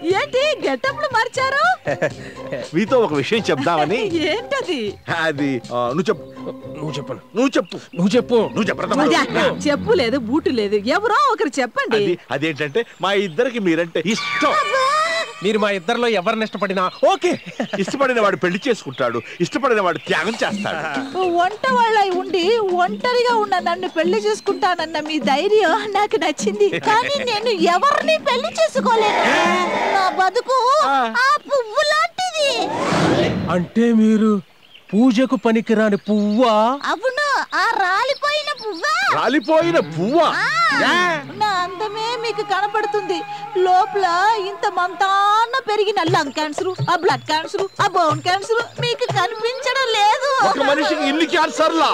ఏంటి గెట్టప్పుడు మార్చారు మీతో ఒక విషయం చెప్దామని ఏంటది అది ఆ, నువ్వు చెప్పు నువ్వు చెప్పను నువ్వు చెప్పు నువ్వు చెప్పు నువ్వు చెప్పరా అదే, తమ్ముడు? చెప్పు లేదు బూటు లేదు ఎవరో ఒకరు చెప్పండి అది అదేంటంటే మా ఇద్దరికి మీరంటే ఇష్టం మీరు మా ఇద్దరిలో ఎవరిని ఇష్టపడినా ఓకే ఇష్టపడిన వాడు పెళ్లి చేసుకుంటాడు ఇష్టపడిన వాడు త్యాగం చేస్తాడు వంట వాళ్ళ ఉండి ఒంటరిగా ఉన్న నన్ను పెళ్లి చేసుకుంటానన్న మీ ధైర్యం నాకు నచ్చింది కానీ నేను ఎవరిని పెళ్లి చేసుకోలేను నా బతుకు ఆ పువ్వు లాంటిది అంటే మీరు పూజకు పనికిరాని పువ్వా అవును ఆ రాలిపోయిన పువ్వా రాలిపోయిన పువ్వా ఏ? నా అందమే మీకు కనపడుతుంది లోపల ఇంత మంతాన పెరిగిన లంగ్ క్యాన్సర్ ఆ బ్లడ్ క్యాన్సర్ ఆ బోన్ క్యాన్సర్ మీకు కనిపించడం లేదు ఒక మనిషికి ఇన్ని క్యాన్సర్లా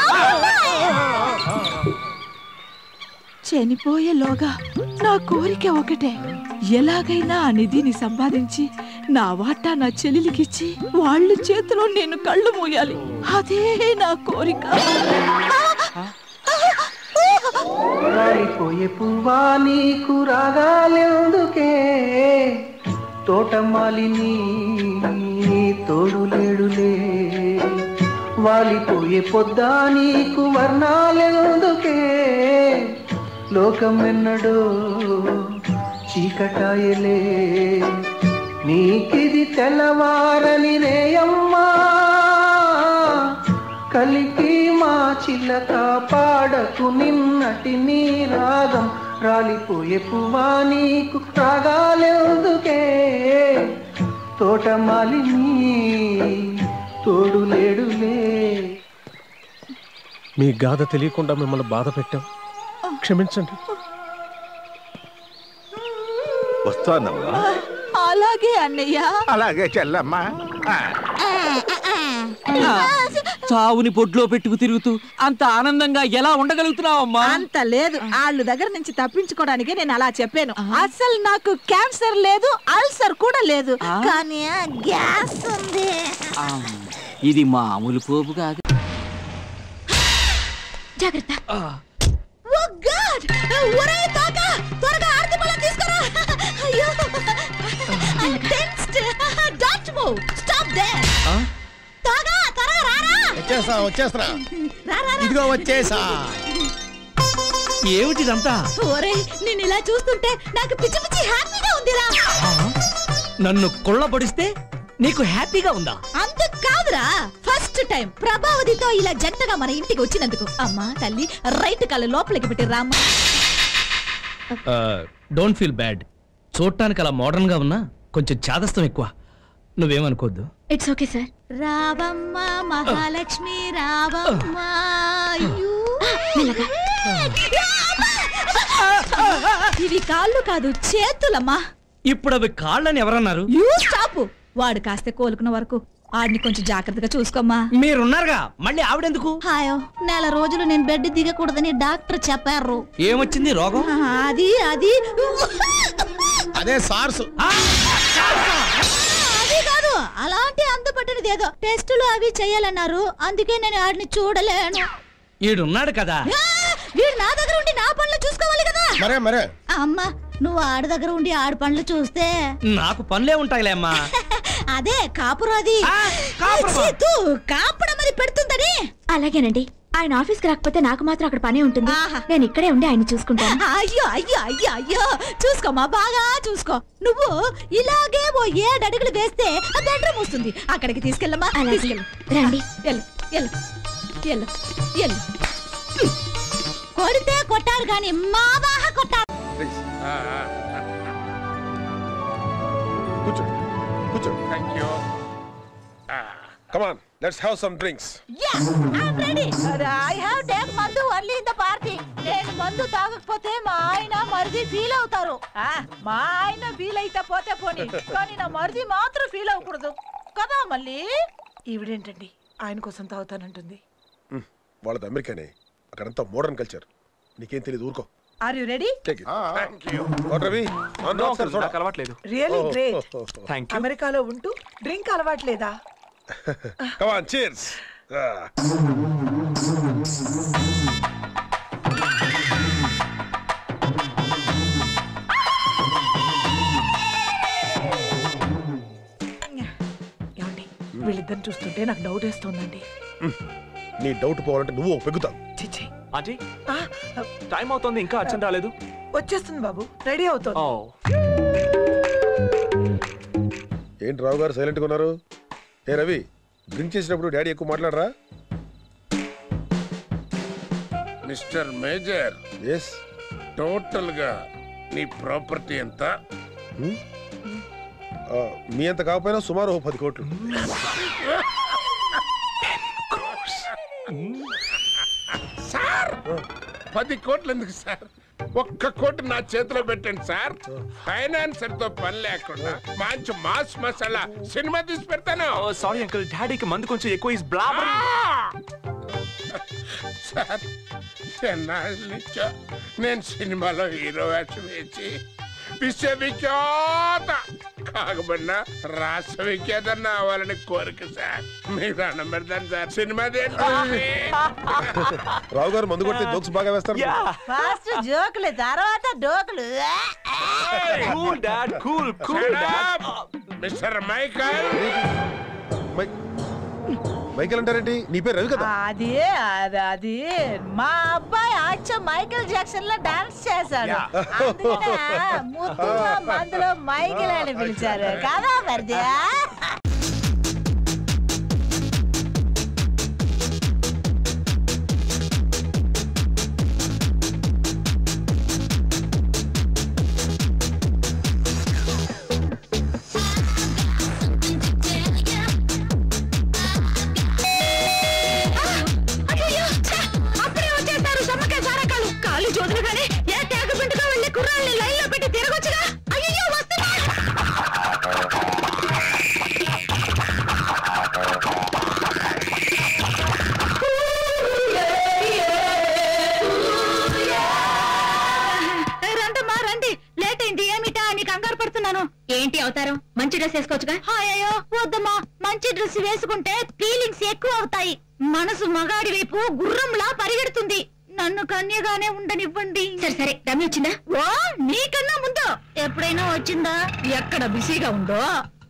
చనిపోయేలోగా నా కోరిక ఒకటే ఎలాగైనా ఆ నిధిని సంపాదించి నా వాటా నా చెల్లెలికిచ్చి వాళ్ళ చేతిలో నేను కళ్ళు మూయాలి అదే నా కోరిక రాలిపోయే పువ్వా నీకు రాగాలెందుకే తోటమాలిని తోడు లేడులే వాలిపోయే పొద్దా నీకు వర్ణాలెందుకే లోకమెన్నడో చీకటాయలే నీకిది తెల్లవారని రేయమ్మా కలికి మా చిల్లక పాడకు నిన్నటి నీ రాగం రాలిపోయే పువ్వా నీకు రాగాలెందుకే తోటమాలిని తోడు లేడులే మీ గాథ తెలియకుండా మిమ్మల్ని బాధ పెట్టాం క్షమించండి వస్తానమ్మా అలాగే అన్నయ్య అలాగే చెల్లమ్మా ఆ. చావుని పొడ్లో పెట్టుకు తిరుగుతూ అంత ఆనందంగా ఎలా ఉండగలుగుతున్నావమ్మా అంత లేదు వాళ్ళ దగ్గర నుంచి తప్పించుకోవడానికి నేను అలా చెప్పాను అసలు నాకు క్యాన్సర్ లేదు అల్సర్ కూడా లేదు కానీ గ్యాస్ ఉంది ఇది మామూలు పోపు కాదు జాగ్రత్త ఓ గాడ్ ఒరేయ్ తోక త్వరగా ఆర్తి పళ్ళ తీసుకురా అయ్యో I tensed don't move stop there త్వరగా త్వరగా రారా వచ్చేస్తా వచ్చేస్తా రా, రా, రా. ఇదిగో వచ్చేసా ఏమిటిదంతా ఒరేయ్ నేను ఇలా చూస్తుంటే నాకు పిచ్చి పిచ్చి హ్యాపీగా ఉందిరా నన్ను కొల్లబడిస్తే నీకు హ్యాపీగా ఉందా అంత కాదురా ఫస్ట్ టైం ప్రభావతితో ఇలా జంటగా మన ఇంటికి వచ్చినందుకు అమ్మా తల్లి రైట్ కళ్ళ లోపలికి పెట్టి రామ్మ డోంట్ ఫీల్ బ్యాడ్ చూడటానికి అలా మోడర్న్ గా ఉన్నా కొంచెం చాదస్తం ఎక్కువ నువ్వేమనుకోవద్దు ఇట్స్ ఓకే సార్ రావమ్మ మహాలక్ష్మి రావమ్మ అయ్యో. మెల్లగా ఇవి కాళ్ళు కాదు చేతులమ్మా ఇప్పుడు అవి కాళ్ళని ఎవరన్నారు యూ స్టాప్ వాడు కాస్త కోలుకున్న వరకు ఆడిని కొంచెం జాగ్రత్తగా చూసుకోమ్మా మీరున్నారుగా మళ్ళీ ఆవిడెందుకు హాయో నెల రోజులు నేను బెడ్ దిగకూడదని డాక్టర్ చెప్పారు ఏమొచ్చింది రోగం ఆ, అది అది అదే సార్సు అది కాదు అలాంటి అంత పట్టినది ఏదో టెస్టులు అవి చేయాలన్నారు అందుకే నేను ఆడిని చూడలేను ఈడున్నాడు కదా ఆ, వీడు నా దగ్గర ఉండి నా పనులు చూసుకోవాలి కదా మరే మరే అమ్మా నువ్వు ఆడి దగ్గర ఉండి ఆడి పనులు చూస్తే నాకు పనులే ఉంటాయిలే అమ్మా అదే కాపురం అది ఆ, కాపురమా? ఛీ, తూ, కాపురం అది పెడుతుందని అలాగేనండి ఆయన ఆఫీస్కి రాకపోతే నాకు మాత్రం అక్కడ పనే ఉంటుంది ఆహా. నేను ఇక్కడే ఉండి ఆయన చూసుకుంటాను అయ్యో అయ్యో అయ్యో అయ్యో చూసుకోమా బాగా చూసుకో నువ్వు ఇలాగే ఓ ఏడు అడుగులు వేస్తే ఆ బెడ్రూమ్ వస్తుంది అక్కడికి తీసుకెళ్ళమ్మా అలాగే. తీసుకెళ్ళు రండి ఎల్లు ఎల్లు ఎల్లు ఎల్లు కొడితే కొట్టారు కానీ మా బాగా కొట్టారు కూర్చో కూర్చో thank you come on let's have some drinks Yes, I'm ready. I have take మందు only in the party. నేను మందు తాగకపోతే మా ఆయన మరిది ఫీల్ అవుతారు ఆ, మా ఆయన ఫీల్ అయితే పోతే పోనీ కానీ నా మరిది మాత్రం ఫీల్ అవ్వకూడదు కదా మళ్ళీ ఈవిడేంటండి ఆయన కోసం తాగుతానంటుంది వాళ్ళది అమెరికానే అక్కడంతా మోడర్న్ కల్చర్ నీకేం తెలియదు ఊరుకో are you ready take it thank you Ravi నాకు అలవాట్లేదు రియల్లీ గ్రేట్ థ్యాంక్ యూ అమెరికాలో ఉంటూ డ్రింక్ అలవాట్లేదా కమాన్ చీర్స్ ఇద్దరు చూస్తుంటే నాకు డౌట్ వేస్తోందండి నీ డౌట్ పోవాలంటే నువ్వు ఒక పెగ్గుతావు చిచ్చి ఆంటీ ఆ, టైం అవుతోంది ఇంకా అర్చన రాలేదు వచ్చేస్తుంది బాబు రెడీ అవుతోంది ఓ ఏంటి రావు గారు సైలెంట్గా ఉన్నారు ఏ రవి డ్రింక్ చేసినప్పుడు డాడీ ఎక్కువ మాట్లాడరా మిస్టర్ మేజర్ ఎస్ టోటల్ గా నీ ప్రాపర్టీ ఎంత మీ అంత కాకపోయినా సుమారు ఓ పది కోట్లు సార్ పది కోట్లు ఎందుకు సార్ ఒక్క కోటి నా చేతిలో పెట్టండి సార్ ఫైనాన్సర్ తో పని లేకుండా మంచి మాస్ మసాలా సినిమా తీసి పెడతాను సారీ అంకుల్ డాడీకి మందు కొంచెం ఎక్కువ ఇస్ బ్లా సార్ ఎన్నాళ్ళ నుంచో నేను సినిమాలో హీరో వేషం వేసి విశ్వవిఖ్యాత కాకపోయినా రాష్ట్ర విఖ్యాత అవ్వాలని కోరిక సార్ మీరు అన్నం పెడతాను సార్ సినిమా తీయండి. రావు గారు మందు కొడితే జోక్స్ బాగా వేస్తారు యా ఫస్ట్ జోకులు తర్వాత డోకులు cool dad cool cool Shut dad up, mister Michael మై- మైకేల్ అంటారేంటి నీ పేరు రవి కదా అది అది అది మా అబ్బాయి అచ్చ మైకేల్ జాక్సన్ లో డాన్స్ చేశాడు అందుకనే ముద్దుగా మందులో మైకేల్ అని పిలిచారు కదా మరిది అప్పుడే వచ్చేస్తారు సమ్మకాయ సారకాలు కాళ్ళు చూదులుగానే ఏ తేగ పిండుగా వెళ్ళి కుర్రాళ్ళని లైన్ లో పెట్టి తిరగొచ్చుగా అయ్యో వస్తున్నా రండమ్మా రండి లేట్ అయింది ఏమిటా అని కంగారు పడుతున్నాను ఏంటి అవతారం మంచి డ్రెస్ వేసుకోవచ్చుగా అయ్యో వద్దమ్మా మంచి డ్రెస్ వేసుకుంటే ఫీలింగ్స్ ఎక్కువ అవుతాయి మనసు మగాడి వైపు గుర్రంలా పరిగెడుతుంది నన్ను కన్యగానే ఉండనివ్వండి సరే సరే రమ్య వచ్చిందా ఓ నీకన్నా ముందు ఎప్పుడైనా వచ్చిందా ఎక్కడ బిజీగా ఉందో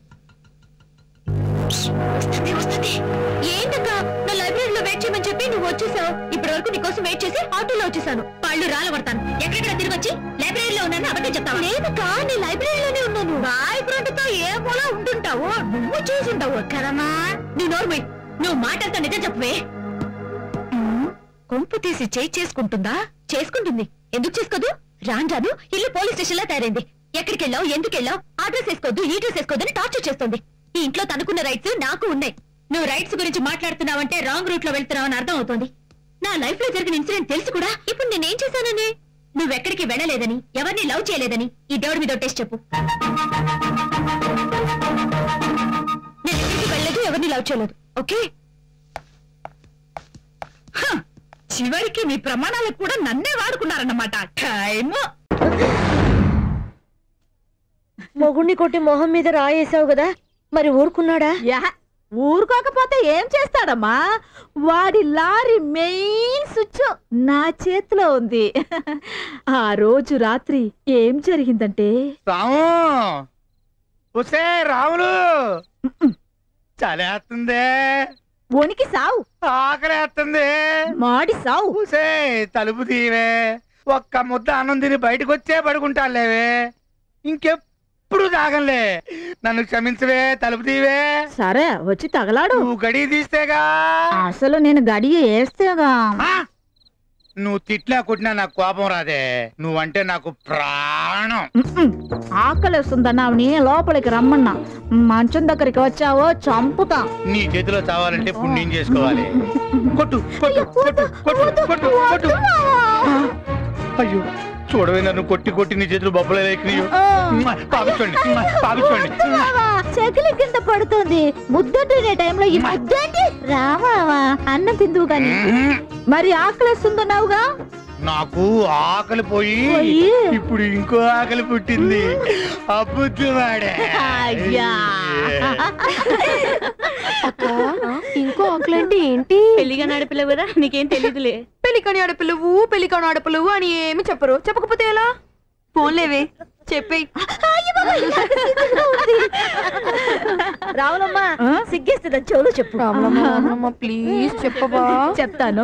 వస్తుంది వస్తుంది ఏంటక్క నా లైబ్రరీలో వెయిట్ చేయమని చెప్పి నువ్వు వచ్చేసావు ఇప్పటి వరకు నీకోసం వెయిట్ చేసి ఆటోలో వచ్చేసాను పళ్ళు రాలబడతాను ఎక్కడెక్కడ తిరిగి వచ్చి లైబ్రరీలో ఉన్నాను అబద్ధం చెప్తావా లేదుకా నీ లైబ్రరీలోనే ఉన్నాను బాయ్ ఫ్రెండ్ తో ఏ మూల ఉంటుంటావు నువ్వు చూసుంటావు కదమ్మా నీ నోర్మి నువ్వు మాటలతో నిజం చెప్పవే ఉమ్, కొంపు తీసి చేయి చేసుకుంటుందా చేసుకుంటుంది ఎందుకు చేసుకోదు రాను రాను ఇల్లు పోలీస్ స్టేషన్ లా తయారైంది ఎక్కడికి వెళ్ళావు ఎందుకు వెళ్ళావు ఆ డ్రెస్ వేసుకోవద్దు ఈ డ్రెస్ వేసుకోవద్దు అని టార్చర్ చేస్తుంది ఈ ఇంట్లో తనకున్న రైట్స్ నాకు ఉన్నాయి నువ్వు రైట్స్ గురించి మాట్లాడుతున్నావంటే రాంగ్ రూట్ లో వెళ్తున్నావని అర్థం అవుతోంది నా లైఫ్ లో జరిగిన ఇన్సిడెంట్ తెలుసు కూడా ఇప్పుడు నేనేం చేశానని నువ్వెక్కడికి వెళ్ళలేదని ఎవరిని లవ్ చేయలేదని ఈ దేవుడి మీద టెస్ట్ చెప్పు నేను ఎక్కడికి వెళ్ళలేదు ఎవరిని లవ్ చేయలేదు ఓకే హ, చివరికి మీ ప్రమాణాలకు కూడా నన్నే వాడుకున్నారన్నమాట టైము మొగుణ్ణి కొట్టి మొహం మీద రాయేసావు కదా మరి ఊరుకున్నాడా యా ఊరుకోకపోతే ఏం చేస్తాడమ్మా వాడి లారీ మెయిన్ స్విచ్ నా చేతిలో ఉంది ఆ రోజు రాత్రి ఏం జరిగిందంటే రాము వస్తే రాములు చలేస్తుంది వణికి సావు ఆకలేస్తుంది మాడి సావు ఊసే తలుపు తీవే ఒక్క ముద్ద అన్నం తిని బయటకు వచ్చే పడుకుంటాలేవే ఇంకెప్పుడు తాగంలే నన్ను క్షమించవే తలుపు తీవే సరే వచ్చి తగలాడు నువ్వు గడి తీస్తేగా అసలు నేను గడియ వేస్తేగా ఆ? నువ్వు తిట్లా కొట్టినా నాకు కోపం రాదే నువ్వంటే నాకు ప్రాణం ఆకలిస్తుందన్నావుని లోపలికి రమ్మన్నా మంచం దగ్గరికి వచ్చావో చంపుతా నీ చేతిలో చావాలంటే పుణ్యం చేసుకోవాలి కొట్టు కొట్టు కొట్టు కొట్టు కొట్టు కొట్టు అయ్యో చూడవే నన్ను కొట్టి కొట్టి నీ చేతులు బొబ్బలే లేకనియో పాపించండి పాపించండి చెకిలి కింద పడుతుంది ముద్ద తినే టైంలో ఈ ముద్దేంటి రావా అన్నం తిందువు గాని మరి ఆకలిస్తుందన్నావుగా నాకు ఆకలి పోయి పోయి? ఇప్పుడు ఇంకో ఆకలి పుట్టింది అబ్బుద్దు వాడే అయ్యా ఇంకో ఆకులంటే ఏంటి పెళ్లిగా ఆడపిల్లవు కదా నీకేం తెలియదులే పెళ్లికని ఆడపిల్లవు పెళ్లికాని ఆడపిల్లవు అని ఏమి చెప్పరు చెప్పకపోతే ఎలా పోలేవే చెప్పే రావులమ్మా సిగ్గేస్తుంది చెవులో చెప్పు రాములమ్మ ప్లీజ్ చెప్పబా చెప్తాను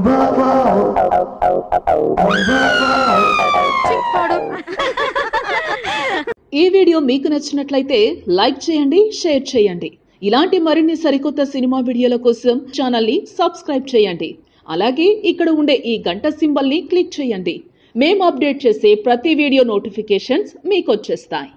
ఈ వీడియో మీకు నచ్చినట్లయితే లైక్ చేయండి షేర్ చేయండి ఇలాంటి మరిన్ని సరికొత్త సినిమా వీడియోల కోసం ఛానల్ని సబ్స్క్రైబ్ చేయండి అలాగే ఇక్కడ ఉండే ఈ గంట సింబల్ని క్లిక్ చేయండి మేము అప్డేట్ చేసే ప్రతి వీడియో నోటిఫికేషన్స్ మీకు వచ్చేస్తాయి